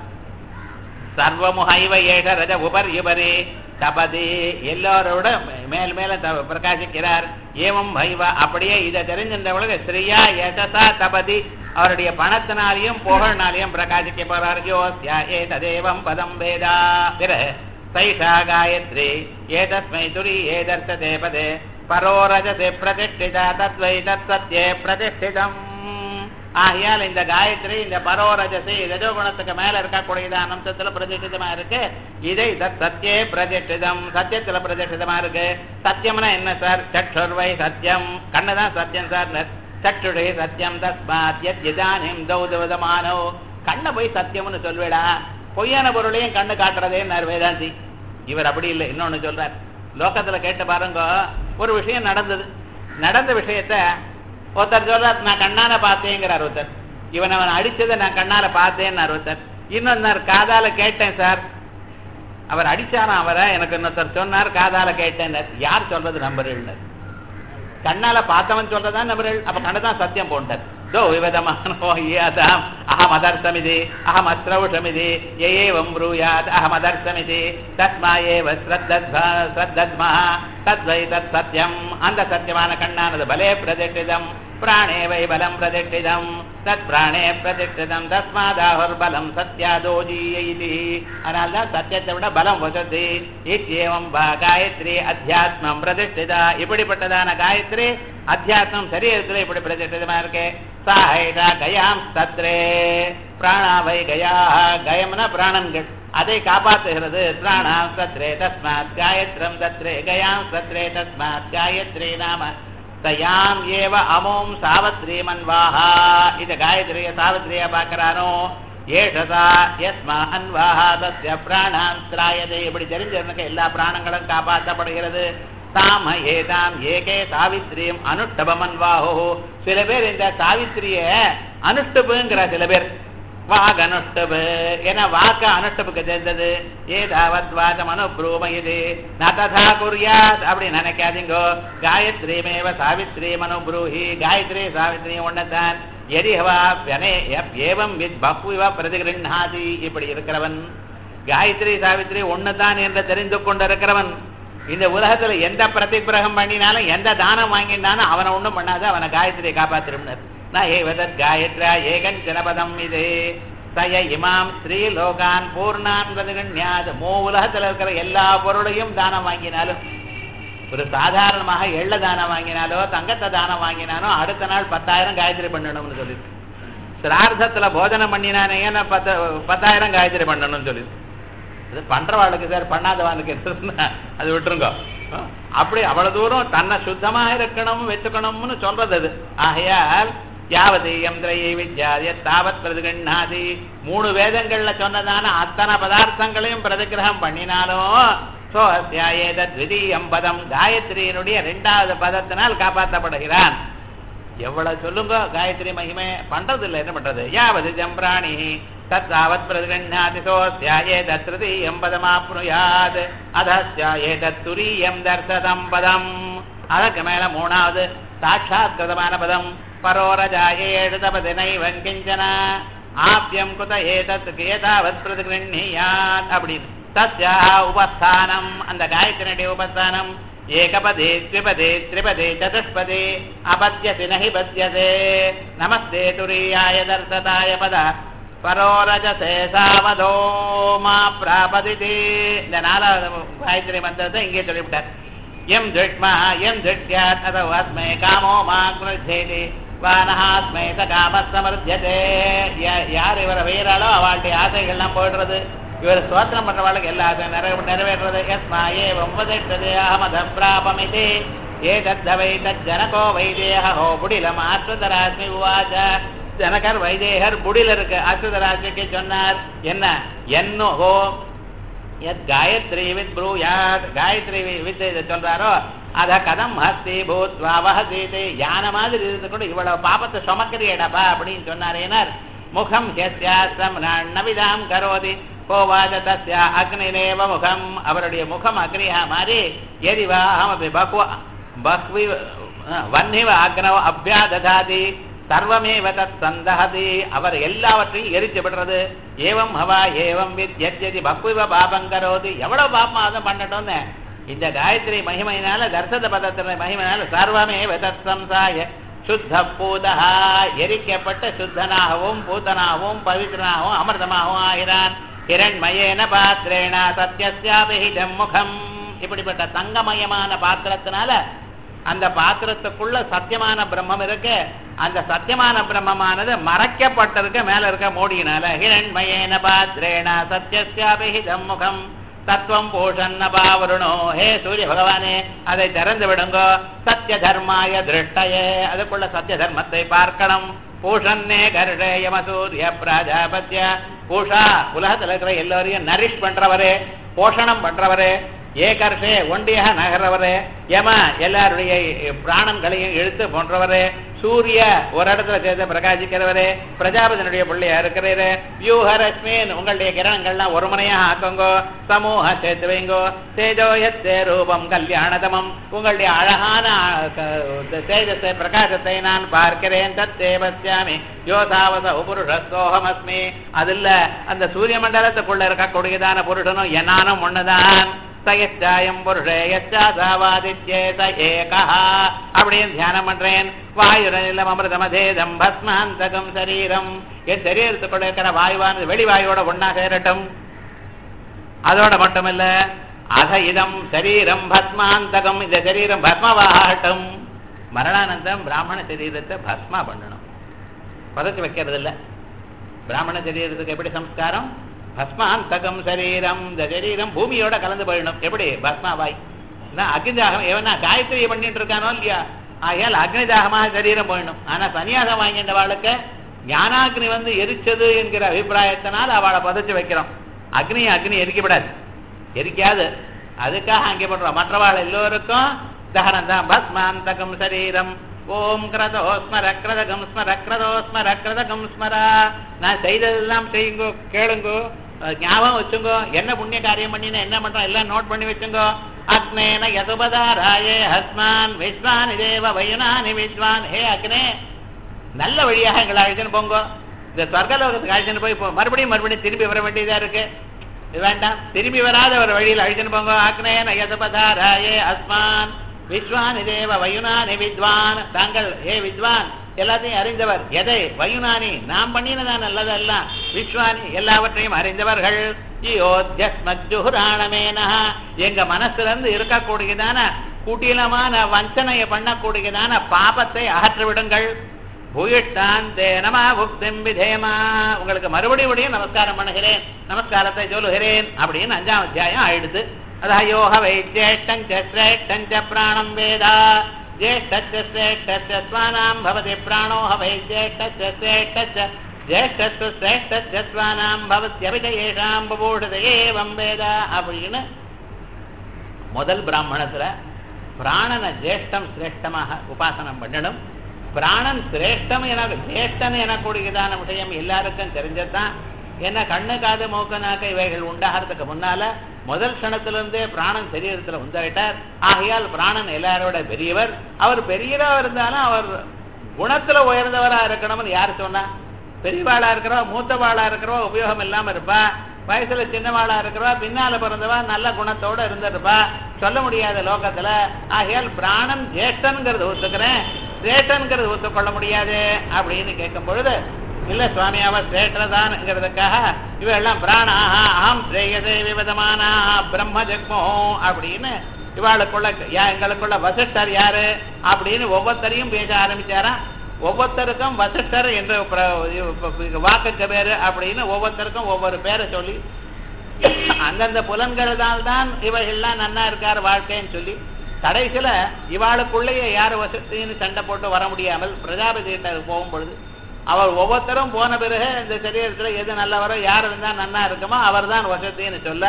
சர்வமுகைவ ஏஷ ரஜ உபர் இவரே தபதி எல்லோரோட மேல் மேல பிரகாசிக்கிறார் ஏவம் பைவ அப்படியே இதை தெரிஞ்சின்றவளுக்கு ஸ்ரீயா யசசா தபதி அவருடைய பணத்தினாலையும் புகழ்னாலையும் பிரகாசிக்க போறார் யோஸ்யா ஏததேவம் பதம் வேதா பிறகு சைஷா காயத்ரி ஏதஸ்மை துரி ஏதர்த்ததே பதே பரோரஜதே பிரதிஷ்டிதா தத்வை தத் சத்யே பிரதிஷ்டிதம் ஆகையால் இந்த காயத்ரி இந்த பரோரஜசி ரஜோகுணத்துக்கு மேல இருக்கக்கூடியதான அம்சத்துல பிரதிஷ்டிதமா இருக்கு இதை சத்தியே பிரதிஷ்டிதம் சத்தியத்துல பிரதிஷ்டிதமா இருக்கு சத்தியம்னா என்ன சார் சற்றுர்வை சத்தியம் கண்ணுதான் சத்தியம் சார் சற்றுடை சத்தியம் தஸ்மாத் யதானியம் தௌதவதமானோ கண்ணை போய் சத்தியம்னு சொல்வேடா பொய்யான பொருளையும் கண்ணு காட்டுறதேன்னார் வேதாந்தி இவர் அப்படி இல்லை இன்னொன்னு சொல்றார் லோகத்துல கேட்டு பாருங்க ஒரு விஷயம் நடந்தது நடந்த விஷயத்த ஒருத்தர் சொல்றார் நான் கண்ணால பார்த்தேங்கிறார் ஒருத்தர் இவன் அவன் அடிச்சதை நான் கண்ணால பார்த்தேன்னார் ஒருத்தர் இன்னொன்னார் காதால கேட்டேன் சார் அவர் அடிச்சாராம் அவரை எனக்கு இன்னொருத்தர் சொன்னார் காதால கேட்டேன் யார் சொல்றது நம்பர்கள் கண்ணால பார்த்தவன் சொல்றதான் நம்பர்கள் அப்ப கண்ணதான் சத்தியம் போன்றார் தோ விவதமானோ ஏதாம் அகம் அதர்சமிதி அகம் அஸ்ரௌஷமிதி ஏவம் ப்ரூயாத் அகம் அதர்சமிதி தஸ்மா ஏவ ஸ்ரத்தத்மா ஸ்ரத்தத்மா தத்வை தத் சத்தியம் அந்த சத்தியமான கண்ணானது பலே பிரதிஷ்டிதம் பிராணே வை பலம் பிரதிஷ்டிதம் தத் பிராணே பிரதிஷ்டிதம் தஸ்மாதாஹுர் பலம் சத்யாதோஜீய இது அதனால்தான் சத்தியத்தை விட பலம் வசதி இத்தியேவம் பா காயத்ரி அத்தியாத்மம் பிரதிஷ்டிதா இப்படிப்பட்டதான காயத்ரி அத்தியாத்மம் சரீரத்தில் இப்படி பிரதிஷ்டிதமா இருக்கு சாஹைடா கயாம் சத்ரே பிராணாவை கயா கயம்னா பிராணன்கள் அதை காப்பாற்றுகிறது பிராணாம் சத்ரே தஸ்மாத் காயத்ரம் சத்ரே கயாம் சத்ரே தஸ்மாத் காயத்ரி நாம தயாம் ஏவ அமோம் சாவத்ரி மன்வாஹா இந்த காயத்ரிய சாவித்ரிய பார்க்கிறானோ ஏஷதா யஸ்மா அன்வாஹா தஸ்ய பிராணாம் திராயதே இப்படி தெரிஞ்சிருக்க எல்லா பிராணங்களும் காப்பாற்றப்படுகிறது தாம ஏதாம் ஏகே சாவித்ரியம் அனுஷ்டபமன்வாஹோ சில பேர் இந்த சாவித்திரிய அனுஷ்டபுங்கிற சில பேர் வாக் அனுஷ்டபு ஏன்னா வாக்க அனுஷ்டபுக்கு சேர்ந்தது ஏதாவது வாதம் அனுப்ரூம இது நததா குறியாத் அப்படி நினைக்காதீங்கோ காயத்ரீமேவ சாவித்ரி மனுப்ரூஹி காயத்ரி சாவித்ரி ஒன்னதான் எரிஹவா வியனே ஏவம் வித் பப்புவ பிரதிகிருண்ணாதி இப்படி இருக்கிறவன் காயத்ரி சாவித்ரி ஒண்ணுதான் என்று தெரிந்து கொண்டிருக்கிறவன் இந்த உலகத்துல எந்த பிரதிகிரகம் பண்ணினாலும் எந்த தானம் வாங்கினாலும் அவனை ஒண்ணும் பண்ணாத அவனை காயத்ரியை காப்பாத்திருந்தார் நான் ஏவதத் காயத்ரா ஏகன் ஜனபதம் இது சய இமாம் ஸ்ரீ லோகான் பூர்ணான் பிரதிகண்யாது மூ உலகத்துல இருக்கிற எல்லா பொருளையும் தானம் வாங்கினாலும் ஒரு சாதாரணமாக எள்ள தானம் வாங்கினாலோ தங்கத்தை தானம் வாங்கினாலோ அடுத்த நாள் பத்தாயிரம் காயத்ரி பண்ணணும்னு சொல்லி சிரார்த்தத்துல போஜனம் பண்ணினானே பத்து பத்தாயிரம் காயத்ரி பண்ணணும்னு சொல்லி இது பண்றவாளுக்கு சார் பண்ணாதவாளுக்கு இருக்குதுன்னா அது விட்டுருங்க அப்படி அவ்வளவு தூரம் தன்னை சுத்தமா இருக்கணும் வச்சுக்கணும்னு சொல்றது அது ஆகையால் யாவது எந்திரையை வித்யாதிய தாவத் பிரதிகண்ணாதி மூணு வேதங்கள்ல சொன்னதான அத்தனை பதார்த்தங்களையும் பிரதிகிரகம் பண்ணினாலும் சோஹத்யாயேதத்விதீயம் பதம் காயத்ரியினுடைய இரண்டாவது பதத்தினால் காப்பாற்றப்படுகிறான் எவ்வளவு சொல்லுங்க காயத்ரி மகிமை பண்றது இல்லை என்ன பண்றது யாவது ஜம்பிராணி तत्तावत् प्रतिगृह्णाति सोऽस्यायेतत् तृतीयम् पदमाप्नुयात् अधस्यायेतत् तुरीयम् दर्शतम् पदम् அதற்கு மேல மூணாவது சாட்சாத்கிருதமான பதம் பரோரஜாயேடுதபதி நைவன் கிஞ்சன ஆப்யம் குத ஏதத் ஏதாவத் பிரதிகிருண்ணியாத் அப்படின்னு தஸ்யா உபஸ்தானம் அந்த காயத்தினுடைய உபஸ்தானம் ஏகபதே த்ரிபதே த்ரிபதே சதுஷ்பதே அபத்யசி நஹி பத்யதே நமஸ்தே துரியாய தர்சதாய பத பரோரஜசே சாவதோ மா பிராபதிதே இந்த நாலாவது காயத்ரி மந்திரத்தை இங்கே சொல்லிவிட்டார் எம் துஷ்மா எம் துஷ்யாத் அதோ அஸ்மை காமோ மா குருஜேதி வானஹாஸ்மை ச காம சமர்த்தியதே யார் இவரை வெயிறாளோ அவளுடைய ஆசைகள்லாம் போயிடுறது இவர் ஸ்தோத்திரம் பண்றவாளுக்கு எல்லா ஆசையும் நிறைவே நிறைவேறது எஸ்மா ஏ ஒன்பதெட்டது அகமத பிராபமிதி ஏதத்தவை தஜ்ஜனகோ வைதேகோ புடிலம் ஆத்மதராஸ்மி உவாச்ச ஜனகர் வைதேகர் புடில இருக்கு அசுதராஜுக்கு சொன்னார் என்ன என்னோ எத் காயத்ரி வித் ப்ரூயாத் காயத்ரி வித் இதை சொல்றாரோ அத கதம் ஹஸ்தி பூத்வா வஹசீது யானை மாதிரி இருந்து கூட இவ்வளவு பாபத்தை சுமக்கிறியடப்பா அப்படின்னு சொன்னாரேனார் முகம் ஹெஸ்யாஸ்தம் நவிதாம் கரோதி கோவாஜ தஸ்யா அக்னிரேவ முகம் அவருடைய முகம் அக்னியா மாறி எரிவா அகமபி பக்வ பக்வி வன்னிவ அக்னவ அபியாததாதி சர்வமேவ தத் சந்தகதி அவர் எல்லாவற்றையும் எரிச்சு விடுறது ஏவம் ஹவா ஏவம் வித் எத்யதி பக்விவ பாபங்கரோது எவ்வளவு பாப்பம் அதை பண்ணட்டும்னு இந்த காயத்ரி மகிமையினால தர்சத பதத்தின மகிமையினால சர்வமேவ தத் சம்சாய சுத்த பூதா எரிக்கப்பட்ட சுத்தனாகவும் பூதனாகவும் பவித்ரனாகவும் அமிர்தமாகவும் ஆகிறான் ஹிரண்மயேன பாத்திரேண சத்யஸ்யாபிஹிதம் முகம் இப்படிப்பட்ட தங்கமயமான பாத்திரத்தினால அந்த பாத்திரத்துக்குள்ள சத்தியமான பிரம்மம் இருக்கு அந்த சத்தியமான பிரம்மமானது மறைக்கப்பட்டிருக்க மேல இருக்க மூடியினால ஹிரண்மயேன பாத்ரேண சத்யஸ்யாபிஹிதம் முகம் தத்துவம் பூஷன்ன பாவருணோ ஹே சூரிய பகவானே அதை திறந்து விடுங்கோ சத்திய தர்மாய திருஷ்டயே அதுக்குள்ள சத்திய தர்மத்தை பார்க்கணும் பூஷன்னே கருடே யமசூரிய பிராஜாபத்ய பூஷா உலகத்துல இருக்கிற எல்லோரையும் நரிஷ் பண்றவரே போஷணம் பண்றவரே ஏகர்ஷே ஒண்டியாக நகர்றவரே யம எல்லாருடைய பிராணங்களையும் இழுத்து போன்றவரே சூரிய ஒரு இடத்துல சேர்த்து பிரகாசிக்கிறவரே பிரஜாபதியினுடைய பிள்ளையா இருக்கிறவரே வியூஹரஸ்மின் உங்களுடைய கிரணங்கள்லாம் ஒரு முனையாக ஆக்குங்கோ சமூக சேர்த்து வைங்கோ தேஜோயத்தே ரூபம் கல்யாணதமம் உங்களுடைய அழகான தேஜஸை பிரகாசத்தை நான் பார்க்கிறேன் தத் தேவஸ்யாமி யோதாவத புருஷோகமஸ்மி அதுல அந்த சூரிய மண்டலத்துக்குள்ள இருக்கக்கூடியதான புருஷனும் என்னானும் ஒண்ணுதான் சயச்சாயம் புருஷே யச்சாதாவாதித்யேத ஏகா அப்படின்னு தியானம் பண்றேன் வாயுரநிலம் அமிர்தமதேதம் பஸ்மாந்தகம் சரீரம் என் சரீரத்துக்குள்ள இருக்கிற வாயுவானது வெளிவாயோட ஒன்னா சேரட்டும் அதோட மட்டுமல்ல அக இதம் சரீரம் பஸ்மாந்தகம் இந்த சரீரம் பஸ்மவாகட்டும் மரணானந்தம் பிராமண சரீரத்தை பஸ்மா பண்ணணும் பதச்சு வைக்கிறது இல்ல பிராமண சரீரத்துக்கு எப்படி சம்ஸ்காரம் பஸ்மாந்தகம் சரீரம் இந்த சரீரம் பூமியோட கலந்து போயிடணும் எப்படி பஸ்மாவாய் அக்னிதாகம் எவனா காயத்ரியை பண்ணிட்டு இருக்கானோ இல்லையா ஆகையால் அக்னிதாகமாக சரீரம் போயிடணும் ஆனா சன்னியாசம் வாங்கின்ற வாழ்க்கை ஞானாக்னி வந்து எரிச்சது என்கிற அபிப்பிராயத்தினால் அவளை பதச்சு வைக்கிறோம் அக்னி அக்னி எரிக்கப்படாது எரிக்காது அதுக்காக அங்கே பண்றோம் மற்றவாள் எல்லோருக்கும் தகனம் தான் பஸ்மாந்தகம் சரீரம் ஓம் கிரதோ ஸ்மர கிரதகம் ஸ்மர கிரதோ ஸ்மர கிரதகம் ஸ்மரா நான் செய்ததெல்லாம் செய்யுங்கோ கேளுங்கோ ஞாபகம் வச்சுங்கோ என்ன புண்ணிய காரியம் பண்ணினா என்ன பண்றோம் எல்லாம் நோட் பண்ணி வச்சுங்கோ அக்னேன யதுபதாராயே ஹஸ்மான் விஸ்வான் இதேவ வயுனானி விஸ்வான் ஹே அக்னே நல்ல வழியாக எங்களை அழைச்சுன்னு போங்கோ இந்த சொர்க்கலோகத்துக்கு அழைச்சுன்னு போய் மறுபடியும் மறுபடியும் திரும்பி வர வேண்டியதா இருக்கு இது வேண்டாம் திரும்பி வராத ஒரு வழியில் அழைச்சுன்னு போங்க அக்னேன யதுபதாராயே அஸ்மான் விஸ்வான் இதேவ வயுனானி வித்வான் தாங்கள் ஏ வித்வான் எல்லாத்தையும் அறிந்தவர் எதை வயுனானி நாம் பண்ணினதான் நல்லதெல்லாம் விஸ்வானி எல்லாவற்றையும் அறிந்தவர்கள் யோத்யஸ்மஜுராணமேனா எங்க மனசுல இருந்து இருக்கக்கூடியதான குட்டிலமான வஞ்சனையை பண்ணக்கூடியதான பாபத்தை அகற்றி விடுங்கள் பூயிட்டான் தேனமா புக்திம் விதேமா உங்களுக்கு மறுபடியும் நமஸ்காரம் பண்ணுகிறேன் நமஸ்காரத்தை சொல்லுகிறேன் அப்படின்னு அஞ்சாம் அத்தியாயம் ஆயிடுது अधयोः वै ज्येष्ठञ्च श्रेष्ठञ्च प्राणम् वेद ज्येष्ठश्च श्रेष्ठश्च स्वानां भवति प्राणो ह वै ज्येष्ठश्च श्रेष्ठश्च ज्येष्ठश्च श्रेष्ठश्च स्वानां भवत्यभित येषाम् बभूषते एवं वेद அப்படின்னு முதல் பிராமணத்துல பிராணனை ஜேஷ்டம் சிரேஷ்டமாக உபாசனம் பண்ணணும் பிராணன் சிரேஷ்டம் என ஜேஷ்டன் எனக்கூடியதான விஷயம் எல்லாருக்கும் தெரிஞ்சதுதான் ஏன்னா கண்ணு காது மூக்கு நாக்கு இவைகள் உண்டாகிறதுக்கு முன்னால முதல் க்ஷணத்திலிருந்தே பிராணன் சரீரத்துல உண்டாயிட்டார் ஆகையால் பிராணன் எல்லாரோட பெரியவர் அவர் பெரியவரா இருந்தாலும் அவர் குணத்துல உயர்ந்தவரா இருக்கணும்னு யார் சொன்னா பெரியவாளா இருக்கிறவா மூத்தவாளா இருக்கிறவா உபயோகம் இல்லாம இருப்பா வயசுல சின்னவாளா இருக்கிறவா பின்னால பிறந்தவா நல்ல குணத்தோட இருந்திருப்பா சொல்ல முடியாத லோகத்துல ஆகையால் பிராணன் ஜேஷ்டன்ங்கிறது ஒத்துக்கிறேன் சேட்டன்ங்கிறது ஒத்துக்கொள்ள முடியாது அப்படின்னு கேட்கும் பொழுது இல்ல சுவாமி அவர் சேட்டதான்ங்கிறதுக்காக இவெல்லாம் பிராணாக அகம் ஸ்ரேயதே விவதமான பிரம்ம ஜெக்மோ அப்படின்னு இவாளுக்குள்ள யா- எங்களுக்குள்ள வசிஷ்டர் யாரு அப்படின்னு ஒவ்வொருத்தரையும் பேச ஆரம்பிச்சாராம் ஒவ்வொருத்தருக்கும் வசிஷ்டர் என்ற பிர- வாக்குக்கு பேரு அப்படின்னு ஒவ்வொருத்தருக்கும் ஒவ்வொரு பேரை சொல்லி அந்தந்த புலன்களால் தான் இவைகள்லாம் நன்னா இருக்கார் வாழ்க்கைன்னு சொல்லி கடைசியில இவாளுக்குள்ளேயே யார் வசத்தின்னு சண்டை போட்டு வர முடியாமல் பிரஜாபதி கிட்ட போகும் பொழுது அவர் ஒவ்வொருத்தரும் போன பிறகு இந்த சரீரத்துல எது நல்லவரோ யார் இருந்தா நன்னா இருக்குமோ அவர் தான் வசத்தின்னு சொல்ல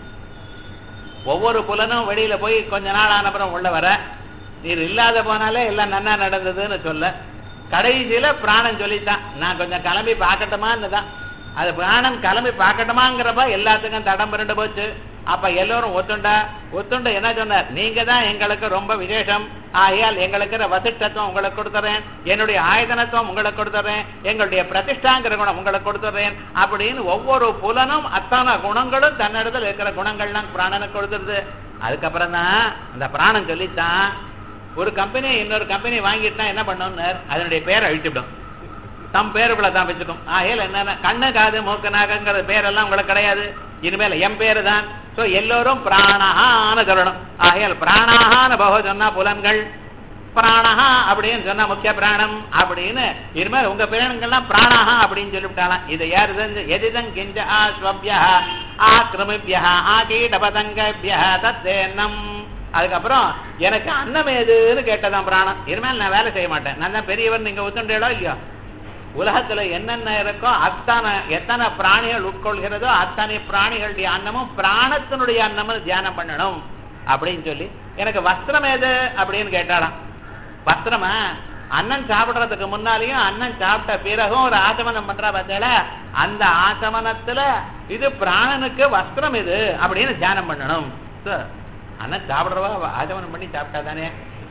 ஒவ்வொரு புலனும் வெளியில போய் கொஞ்ச நாள் ஆனப்புறம் உள்ள வர நீர் இல்லாத போனாலே எல்லாம் நன்னா நடந்ததுன்னு சொல்ல கடைசியில பிராணன் சொல்லித்தான் நான் கொஞ்சம் கிளம்பி பார்க்கட்டுமான்னு தான் அது பிராணன் கிளம்பி பார்க்கட்டுமாங்கிறப்ப எல்லாத்துக்கும் தடம் புரண்டு போச்சு அப்ப எல்லோரும் ஒத்துண்டா ஒத்துண்டு என்ன சொன்னார் நீங்க தான் எங்களுக்கு ரொம்ப விசேஷம் ஆகையால் எங்களுக்கு வசிஷ்டத்துவம் உங்களுக்கு கொடுத்துறேன் என்னுடைய ஆயுதனத்துவம் உங்களுக்கு கொடுத்துறேன் எங்களுடைய பிரதிஷ்டாங்கிற குணம் உங்களுக்கு கொடுத்துறேன் அப்படின்னு ஒவ்வொரு புலனும் அத்தனை குணங்களும் தன்னிடத்தில் இருக்கிற குணங்கள்லாம் பிராணனுக்கு கொடுத்துருது அதுக்கப்புறம் தான் அந்த பிராணன் சொல்லித்தான் ஒரு கம்பெனி இன்னொரு கம்பெனி வாங்கிட்டா என்ன பண்ணணும்னார் அதனுடைய பேரை அழிச்சுடும் தம் பேருக்குள்ள தான் வச்சுக்கும் ஆகையில் என்ன கண்ணு காது மூக்கு நாகங்கிற பேரெல்லாம் உங்களுக்கு கிடையாது இனிமேல் என் பேரு தான் சோ எல்லோரும் பிராணஹான்னு சொல்லணும் ஆகையால் பிராணஹான்னு பகவ சொன்னா புலன்கள் பிராணஹா அப்படின்னு சொன்னா முக்கிய பிராணம் அப்படின்னு இனிமேல் உங்க பேருங்கள்லாம் பிராணஹா அப்படின்னு சொல்லிவிட்டாலாம் இது யார் இது எதிதம் கிஞ்ச ஆஸ்வபியா ஆக்கிரமிபியா ஆகீடபதங்கபியா தத்தேன்னம் அதுக்கப்புறம் எனக்கு அன்னம் ஏதுன்னு கேட்டதான் பிராணம் இனிமேல் நான் வேலை செய்ய மாட்டேன் நான் தான் பெரியவர் நீங்க ஒத்துண்டேடோ இல்லையோ உலகத்துல என்னென்ன இருக்கோ அத்தனை எத்தனை பிராணிகள் உட்கொள்கிறதோ அத்தனை பிராணிகளுடைய அன்னமும் பிராணத்தினுடைய அன்னமும் தியானம் பண்ணணும் அப்படின்னு சொல்லி எனக்கு வஸ்திரம் எது அப்படின்னு கேட்டாலாம் வஸ்திரமா அண்ணன் சாப்பிடுறதுக்கு முன்னாலேயும் அண்ணன் சாப்பிட்ட பிறகும் ஒரு ஆசமனம் பண்றா பார்த்தேல அந்த ஆசமனத்துல இது பிராணனுக்கு வஸ்திரம் இது அப்படின்னு தியானம் பண்ணணும் So, அண்ணன் சாப்பிடுறவா ஆசமனம் பண்ணி சாப்பிட்டா தானே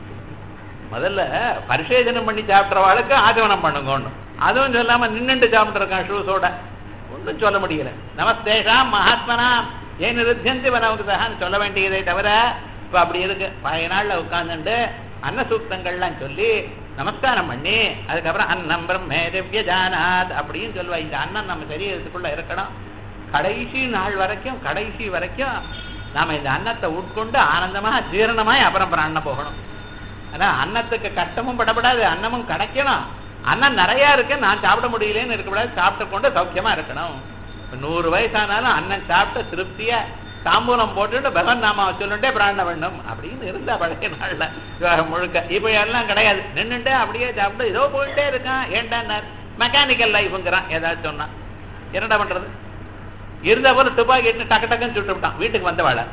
முதல்ல பரிசேதனம் பண்ணி சாப்பிட்றவாளுக்கு ஆச்சவனம் பண்ணுங்க அதுவும் சொல்லாம நின்னுட்டு சாப்பிட்டுருக்கான் ஷூஸோட ஒன்றும் சொல்ல முடியல நமஸ்தேஷாம் மகாத்மனா ஏன் நிருத்தியந்தி வரவுக்கு சகான்னு சொல்ல வேண்டியதை தவிர இப்ப அப்படி இருக்கு பழைய நாள்ல உட்கார்ந்துட்டு அன்னசூக்தங்கள்லாம் சொல்லி நமஸ்காரம் பண்ணி அதுக்கப்புறம் அன்னம் பிரம்மே திவ்ய ஜானாத் அப்படின்னு சொல்லுவா இந்த அன்னம் நம்ம சரீரத்துக்குள்ள இருக்கணும் கடைசி நாள் வரைக்கும் கடைசி வரைக்கும் நாம இந்த அன்னத்தை உட்கொண்டு ஆனந்தமா ஜீரணமாய் அப்புறம் பிராண போகணும் ஆனா அன்னத்துக்கு கஷ்டமும் படப்படாது அன்னமும் கிடைக்கணும் அன்னம் நிறைய இருக்கு நான் சாப்பிட முடியலன்னு இருக்கக்கூடாது சாப்பிட்டு கொண்டு சௌக்கியமா இருக்கணும் இப்ப நூறு வயசானாலும் அண்ணன் சாப்பிட்டு திருப்தியா தாம்பூலம் போட்டுட்டு பகவன் நாம சொல்லுண்டே பிராண வேண்டும் அப்படின்னு இருந்தா பழைய நாள்ல விவகாரம் முழுக்க இப்ப எல்லாம் கிடையாது நின்னுட்டே அப்படியே சாப்பிட்டு ஏதோ போயிட்டே இருக்கான் ஏன்டான்னார் மெக்கானிக்கல் லைஃப்ங்கிறான் ஏதாச்சும் சொன்னா என்னடா பண்றது இருந்த போல துப்பாக்கி எடுத்து டக்கு டக்குன்னு சுட்டு விட்டான் வீட்டுக்கு வந்தவாளை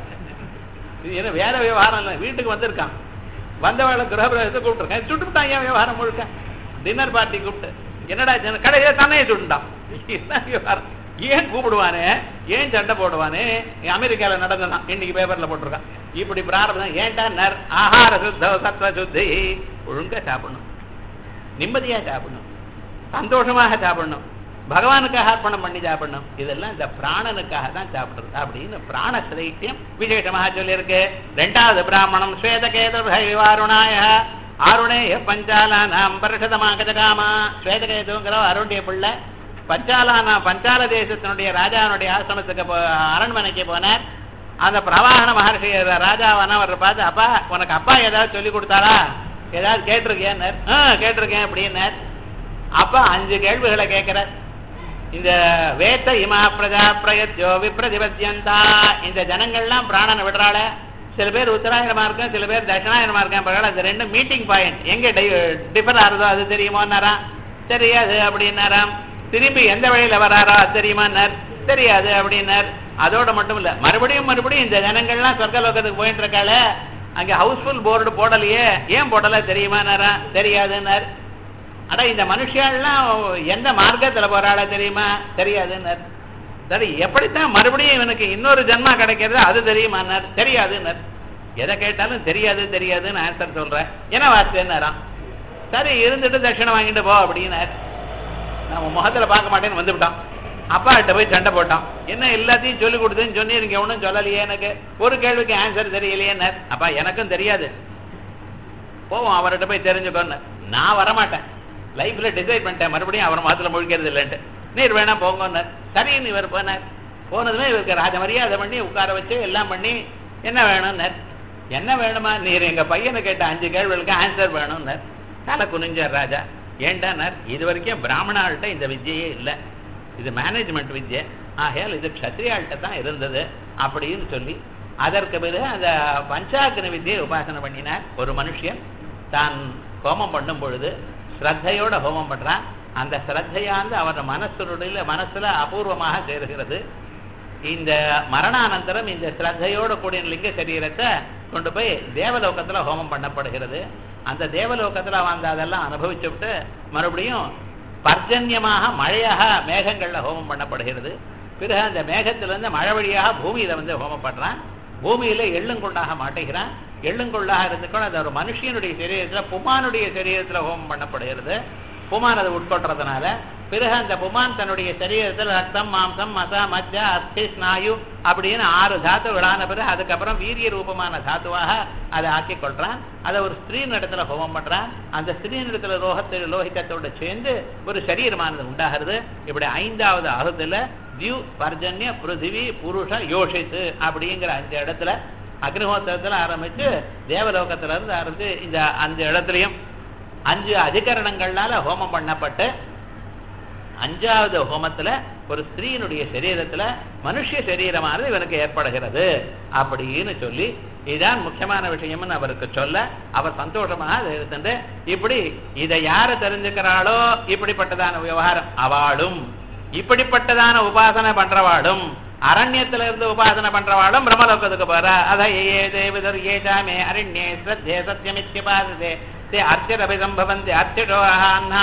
இது என்ன வேற விவகாரம் இல்லை வீட்டுக்கு வந்திருக்கான் வந்தவாளை கிரகபிரவேசத்தை கூப்பிட்டுருக்கேன் சுட்டுட்டான் ஏன் விவகாரம் முழுக்க டின்னர் பார்ட்டி கூப்பிட்டு என்னடா ஜன- கடைசியில தன்னையே சுட்டுட்டான் என்ன விவகாரம் ஏன் கூப்பிடுவானே ஏன் சண்டை போடுவானே அமெரிக்கால நடந்ததான் இன்னைக்கு பேப்பர்ல போட்டிருக்கான் இப்படி பிராரதம் ஏன்டா நர் ஆகார சுத்த சத்வ சுத்தி ஒழுங்கா சாப்பிடணும் நிம்மதியா சாப்பிடணும் சந்தோஷமாக சாப்பிடணும் பகவானுக்காக அர்ப்பணம் பண்ணி சாப்பிடணும் இதெல்லாம் இந்த பிராணனுக்காக தான் சாப்பிடுறது அப்படின்னு பிராண சிரைத்தியம் விசேஷமாக சொல்லியிருக்கு ரெண்டாவது பிராமணம் ஸ்வேதகேது விவாருணாய ஆருணேய பஞ்சாலானாம் பரிஷதமாக ஜகாமா ஸ்வேதகேதுங்கிற அருண்டிய பிள்ளை பஞ்சாலானா பஞ்சால தேசத்தினுடைய ராஜாவினுடைய ஆசிரமத்துக்கு போ அரண்மனைக்கு போனார் அந்த பிரவாகன மகர்ஷி ராஜாவான அவர் பார்த்து அப்பா உனக்கு அப்பா ஏதாவது சொல்லி கொடுத்தாரா ஏதாவது கேட்டிருக்கேன் ஆ கேட்டிருக்கேன் அப்படின்னார் அப்ப அஞ்சு கேள்விகளை கேட்கிறார் இந்த வேத்த இமா பிரஜா பிரயத்யோ விப்ரதிபத்தியந்தா இந்த ஜனங்கள்லாம் பிராணனை விடுறாள சில பேர் உத்தராயணமா இருக்கும் சில பேர் தட்சிணாயணமா இருக்கேன் பரவாயில்ல அது ரெண்டு மீட்டிங் பாயிண்ட் எங்க டிஃபர் ஆகுதோ அது தெரியுமோன்னாரா தெரியாது அப்படின்னாராம் திரும்பி எந்த வழியில வராரோ அது தெரியுமான்னார் தெரியாது அப்படின்னார் அதோட மட்டும் இல்ல மறுபடியும் மறுபடியும் இந்த ஜனங்கள்லாம் சொர்க்கலோகத்துக்கு போயிட்டு இருக்காள அங்க ஹவுஸ்ஃபுல் போர்டு போடலையே ஏன் போடல தெரியுமான்னாரா தெரியாதுன்னார் அட இந்த மனுஷியாள்லாம் எந்த மார்க்கத்துல போறாளா தெரியுமா தெரியாதுன்னார் சரி எப்படித்தான் மறுபடியும் இவனுக்கு இன்னொரு ஜென்மா கிடைக்கிறது அது தெரியுமான்னார் தெரியாதுன்னார் எதை கேட்டாலும் தெரியாது தெரியாதுன்னு ஆன்சர் சொல்றேன் என்ன வாசித்தேன்னாராம் சரி இருந்துட்டு தட்சிணை வாங்கிட்டு போ அப்படின்னார் நான் உன் முகத்துல பார்க்க மாட்டேன்னு வந்துவிட்டான் அப்பா கிட்ட போய் சண்டை போட்டான் என்ன எல்லாத்தையும் சொல்லி கொடுத்துன்னு சொன்னி நீங்க ஒன்றும் சொல்லலையே எனக்கு ஒரு கேள்விக்கு ஆன்சர் தெரியலையேன்னார் அப்பா எனக்கும் தெரியாது போவோம் அவர்கிட்ட போய் தெரிஞ்சுக்கோன்னு நான் வரமாட்டேன் லைஃப்ல டிசைட் பண்ணிட்டேன் மறுபடியும் அவர் முகத்துல முழிக்கிறது இல்லைன்ட்டு நீர் வேணா போங்கன்னார் சரின்னு இவர் போனார் போனதுமே இவருக்கு ராஜ மரியாதை பண்ணி உட்கார வச்சு எல்லாம் பண்ணி என்ன வேணும்னார் என்ன வேணுமா நீர் எங்க பையனை கேட்ட அஞ்சு கேள்விகளுக்கு ஆன்சர் வேணும்னார் தலை குனிஞ்சார் ராஜா ஏண்டானார் இது வரைக்கும் பிராமணாள்கிட்ட இந்த வித்தியே இல்லை இது மேனேஜ்மெண்ட் வித்யை ஆகையால் இது க்ஷத்ரியாள்கிட்ட தான் இருந்தது அப்படின்னு சொல்லி அதற்கு பிறகு அந்த பஞ்சாக்னி வித்தியை உபாசனை பண்ணினார் ஒரு மனுஷன் தான் ஹோமம் பண்ணும் பொழுது ஸ்ரத்தையோட ஹோமம் பண்றான் அந்த ஸ்ரத்தையாந்து அவன் மனசுடைய மனசுல அபூர்வமாக சேருகிறது இந்த மரணானந்தரம் இந்த ஸ்ரத்தையோட கூடிய லிங்க சரீரத்தை கொண்டு போய் தேவலோகத்துல ஹோமம் பண்ணப்படுகிறது அந்த தேவலோகத்துல அவன் அதெல்லாம் அனுபவிச்சு விட்டு மறுபடியும் பர்ஜன்யமாக மழையாக மேகங்கள்ல ஹோமம் பண்ணப்படுகிறது பிறகு அந்த மேகத்திலிருந்து மழை வழியாக பூமியில வந்து ஹோமம் பண்றான் பூமியில எள்ளுங்கொண்டாக மாட்டுகிறான் எள்ளுங்கொள்ளாக இருந்துக்கணும் அது ஒரு மனுஷனுடைய சரீரத்துல புமானுடைய சரீரத்துல ஹோமம் பண்ணப்படுகிறது புமான் அதை உட்கொள்றதுனால பிறகு அந்த புமான் தன்னுடைய சரீரத்தில் ரத்தம் மாம்சம் மச மஜ்ஜ அஸ்தி ஸ்நாயு அப்படின்னு ஆறு தாத்துகளான பிறகு அதுக்கப்புறம் வீரிய ரூபமான தாத்துவாக அதை ஆக்கி கொள்றான் அதை ஒரு ஸ்திரீ இடத்துல ஹோமம் பண்றான் அந்த ஸ்திரீ இடத்துல ரோகத்தை லோகித்தத்தோட சேர்ந்து ஒரு சரீரமானது உண்டாகிறது இப்படி ஐந்தாவது அகத்துல தியூ பர்ஜன்ய பிருத்திவி புருஷ யோஷித்து அப்படிங்கிற அஞ்சு இடத்துல அக்னிஹோத்திரத்துல ஆரம்பிச்சு தேவலோகத்துல இருந்து ஆரம்பிச்சு இந்த அஞ்சு இடத்துலயும் அஞ்சு அதிகரணங்கள்னால ஹோமம் பண்ணப்பட்டு அஞ்சாவது ஹோமத்துல ஒரு ஸ்திரீனுடைய சரீரத்துல மனுஷ சரீரமானது இவனுக்கு ஏற்படுகிறது அப்படின்னு சொல்லி இதுதான் முக்கியமான விஷயம்னு அவருக்கு சொல்ல அவர் சந்தோஷமாக அதை இருந்துட்டு இப்படி இதை யாரு தெரிஞ்சுக்கிறாளோ இப்படிப்பட்டதான விவகாரம் அவளும் இப்படிப்பட்டதான உபாசனை பண்றவாளும் அரண்யத்துல இருந்து உபாசனை பண்றவாளும் பிரம்மலோகத்துக்கு போற அத ஏ தேவதர் ஏஜாமே அரண்யே ஸ்ரத்தே சத்தியமித்யபாததே ते अर्चिरभिसम्भवन्ति अर्चिषोः अह्न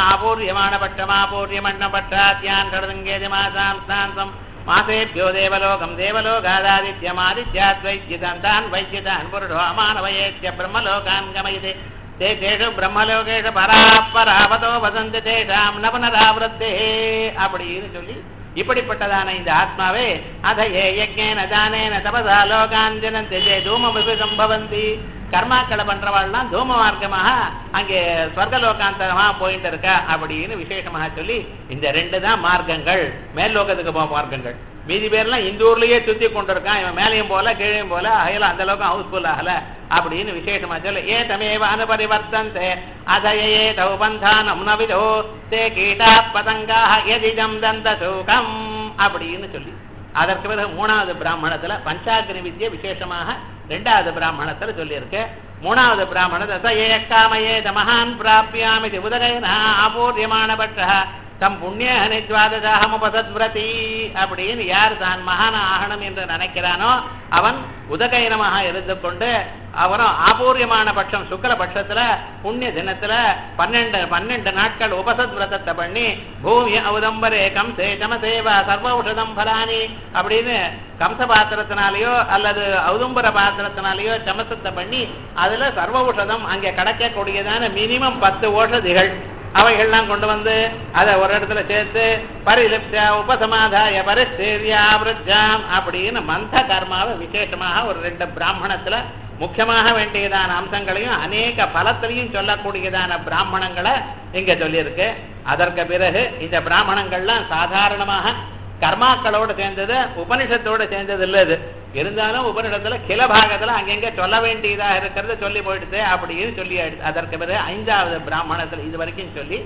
आपूर्यमाणपट्टमापूर्यमण्णपट्टाद्यान् षडङ्गेजमासां स्नान्तम् मासेभ्यो देवलोकम् देवलोकादादित्यमादित्यात् वैद्यदन्तान् वैद्यतान् पुरुषो अमानवयेत्य ब्रह्मलोकान् गमयति ते तेषु ब्रह्मलोकेषु பராபராவதோ வசந்தி தேஷாம் ந புனராவருத்தே அப்படின்னு சொல்லி இப்படிப்பட்டதான இந்த ஆத்மாவே அதையே யஜ்ஞேன தானேன தபசா லோகான் ஜனந்தி தே தூமமிபி சம்பவந்தி கர்மாக்களை பண்றவாள்லாம் தூம மார்க்கமாக அங்கே ஸ்வர்கலோகாந்தரமா போயிட்டு இருக்கா அப்படின்னு விசேஷமாக சொல்லி இந்த ரெண்டு தான் மார்க்கங்கள் மேல் லோகத்துக்கு போக மார்க்கங்கள் மீதி பேர்லாம் இந்த ஊர்லயே சுத்தி கொண்டிருக்கான் இவன் மேலையும் போல கீழையும் போல அகையில அந்த அளவுக்கு ஹவுஸ்ஃபுல் ஆகல அப்படின்னு விசேஷமா சொல்ல ஏ தமேவ அனுபரிவர்த்தந்தே அதயே தௌ பந்தானம் நவிதோ தே கீட்டா பதங்காக எதிஜம் தந்த சூகம் அப்படின்னு சொல்லி அதற்கு பிறகு மூணாவது பிராமணத்துல பஞ்சாக்னி வித்யை விசேஷமாக ரெண்டாவது பிராமணத்துல சொல்லியிருக்கு மூணாவது பிராமணத்தை ஏ காமயே மகான் பிராபியாமி உதகைனா ஆபூர்யமான பட்ச தம் புண்ணிய நித்வாததாகம் உபசத்விரதி அப்படின்னு யார் தான் மகான ஆகணும் என்று நினைக்கிறானோ அவன் உதகைனமாக இருந்து கொண்டு அவனும் ஆபூர்யமான பட்சம் சுக்கல பட்சத்துல புண்ணிய தினத்துல பன்னெண்டு பன்னெண்டு நாட்கள் உபசத் விரதத்தை பண்ணி பூமி அவதம்பரே கம்சே சமசேவா சர்வௌஷதம் பலானி அப்படின்னு கம்ச பாத்திரத்தினாலேயோ அல்லது ஔதும்பர பாத்திரத்தினாலேயோ சமசத்தை பண்ணி அதுல சர்வ ஔஷதம் அங்கே கிடைக்கக்கூடியதான மினிமம் பத்து ஓஷதிகள் அவைகள்லாம் கொண்டு வந்து அதை ஒரு இடத்துல சேர்த்து பரிலிப்ச உபசமாதாய பரிஸ்தேரியா விருஜாம் அப்படின்னு மந்த கர்மாவை விசேஷமாக ஒரு ரெண்டு பிராமணத்துல முக்கியமாக வேண்டியதான அம்சங்களையும் அநேக பலத்திலையும் சொல்லக்கூடியதான பிராமணங்களை இங்க சொல்லியிருக்கு அதற்கு பிறகு இந்த பிராமணங்கள்லாம் சாதாரணமாக கர்மாக்களோட சேர்ந்தது உபனிஷத்தோட சேர்ந்தது இல்லை இது இருந்தாலும் உபனிஷத்துல கில பாகத்துல அங்கங்க சொல்ல வேண்டியதாக இருக்கிறத சொல்லி போயிடுது அப்படின்னு சொல்லி அதற்கு பிறகு ஐந்தாவது பிராமணத்துல இது வரைக்கும் சொல்லி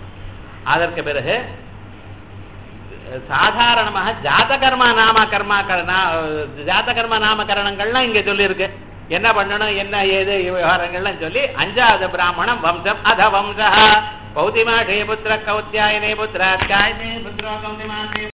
அதற்கு பிறகு சாதாரணமாக ஜாதகர்மா நாம கர்மாக்கள் ஜாதகர்ம நாமகரணங்கள்லாம் இங்க சொல்லியிருக்கு என்ன பண்ணணும் என்ன ஏது விவகாரங்கள்லாம் சொல்லி அஞ்சாவது பிராமணம் வம்சம் அத வம்சா பௌத்திமா புத்திர கௌத்தியாயனே புத்திர புத்திரோ கௌதிமா